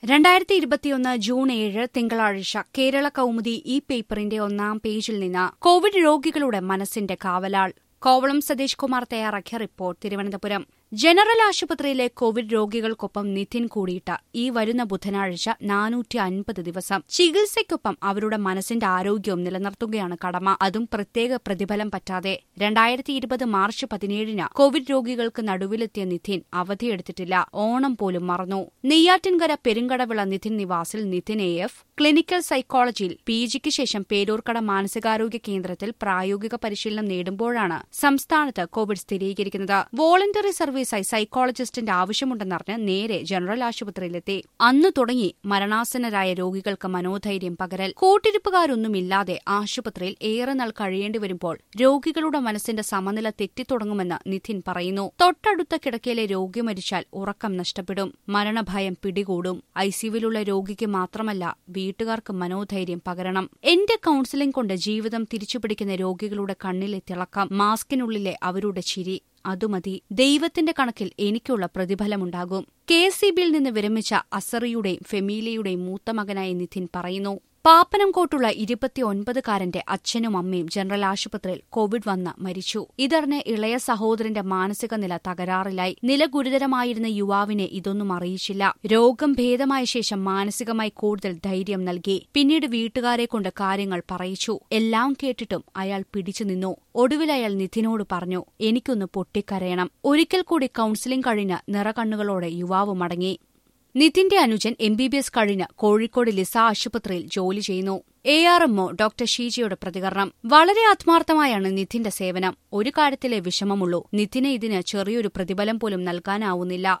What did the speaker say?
രണ്ടായിരത്തി ഇരുപത്തിയൊന്ന് ജൂൺ ഏഴ് തിങ്കളാഴ്ച കേരള കൗമുദി ഈ പേപ്പറിന്റെ ഒന്നാം പേജിൽ നിന്ന് കോവിഡ് രോഗികളുടെ മനസ്സിന്റെ കാവലാൾ കോവളം സതീഷ് കുമാർ തയ്യാറാക്കിയ റിപ്പോർട്ട് തിരുവനന്തപുരം ജനറൽ ആശുപത്രിയിലെ കോവിഡ് രോഗികൾക്കൊപ്പം നിതിൻ കൂടിയിട്ട് ഈ വരുന്ന ബുധനാഴ്ച നാനൂറ്റി അൻപത് ദിവസം ചികിത്സയ്ക്കൊപ്പം അവരുടെ മനസ്സിന്റെ ആരോഗ്യവും നിലനിർത്തുകയാണ് കടമ അതും പ്രത്യേക പ്രതിഫലം പറ്റാതെ രണ്ടായിരത്തി ഇരുപത് മാർച്ച് പതിനേഴിന് കോവിഡ് രോഗികൾക്ക് നടുവിലെത്തിയ നിതിൻ അവധിയെടുത്തിട്ടില്ല ഓണം പോലും മറന്നു നെയ്യാറ്റിൻകര പെരുങ്കടവിള നിതിൻ നിവാസിൽ നിതിൻ എ എഫ് ക്ലിനിക്കൽ സൈക്കോളജിയിൽ പി ജിക്ക് ശേഷം പേരൂർക്കട മാനസികാരോഗ്യ കേന്ദ്രത്തിൽ പ്രായോഗിക പരിശീലനം നേടുമ്പോഴാണ് സംസ്ഥാനത്ത് കോവിഡ് സ്ഥിരീകരിക്കുന്നത് വോളണ്ടറി സർവീസായി സൈക്കോളജിസ്റ്റിന്റെ ആവശ്യമുണ്ടെന്നറിഞ്ഞ് നേരെ ജനറൽ ആശുപത്രിയിലെത്തി അന്ന് തുടങ്ങി മരണാസന്നരായ രോഗികൾക്ക് മനോധൈര്യം പകരൽ കൂട്ടിരിപ്പുകാരൊന്നുമില്ലാതെ ആശുപത്രിയിൽ ഏറെ നാൾ കഴിയേണ്ടി വരുമ്പോൾ രോഗികളുടെ മനസ്സിന്റെ സമനില തെറ്റിത്തുടങ്ങുമെന്ന് നിധിൻ പറയുന്നു തൊട്ടടുത്ത കിടക്കയിലെ രോഗി മരിച്ചാൽ ഉറക്കം നഷ്ടപ്പെടും മരണഭയം പിടികൂടും ഐസിയുവിലുള്ള രോഗിക്ക് മാത്രമല്ല വീട്ടുകാർക്ക് മനോധൈര്യം പകരണം എന്റെ കൌൺസിലിംഗ് കൊണ്ട് ജീവിതം തിരിച്ചുപിടിക്കുന്ന രോഗികളുടെ കണ്ണിലെ തിളക്കം മാസ്കിനുള്ളിലെ അവരുടെ ചിരി അതുമതി ദൈവത്തിന്റെ കണക്കിൽ എനിക്കുള്ള പ്രതിഫലമുണ്ടാകും കെ എസ് സി ബിയിൽ നിന്ന് വിരമിച്ച അസറിയുടെയും ഫെമീലയുടെയും മൂത്ത മകനായ നിധിൻ പറയുന്നു പാപ്പനംകോട്ടുള്ള ഇരുപത്തിയൊൻപതുകാരന്റെ അച്ഛനും അമ്മയും ജനറൽ ആശുപത്രിയിൽ കോവിഡ് വന്ന് മരിച്ചു ഇതറിഞ്ഞ് ഇളയ സഹോദരന്റെ മാനസിക നില തകരാറിലായി നില ഗുരുതരമായിരുന്ന യുവാവിനെ ഇതൊന്നും അറിയിച്ചില്ല രോഗം ഭേദമായ ശേഷം മാനസികമായി കൂടുതൽ ധൈര്യം നൽകി പിന്നീട് വീട്ടുകാരെ കൊണ്ട് കാര്യങ്ങൾ പറയിച്ചു എല്ലാം കേട്ടിട്ടും അയാൾ പിടിച്ചു നിന്നു ഒടുവിൽ അയാൾ നിധിനോട് പറഞ്ഞു എനിക്കൊന്ന് പൊട്ടിക്കരയണം ഒരിക്കൽ കൂടി കൌൺസിലിംഗ് കഴിഞ്ഞ് നിറകണ്ണുകളോടെ യുവാവ് മടങ്ങി നിതിന്റെ അനുജൻ എം ബി ബി എസ് കഴിഞ്ഞ് കോഴിക്കോട് ലിസ ആശുപത്രിയിൽ ജോലി ചെയ്യുന്നു എ ആർ എംഒ ഡോക്ടർ ഷീജയുടെ പ്രതികരണം വളരെ ആത്മാർത്ഥമായാണ് നിതിന്റെ സേവനം ഒരു കാര്യത്തിലെ വിഷമമുള്ളൂ നിതിന് ഇതിന് ചെറിയൊരു പ്രതിഫലം പോലും നൽകാനാവുന്നില്ല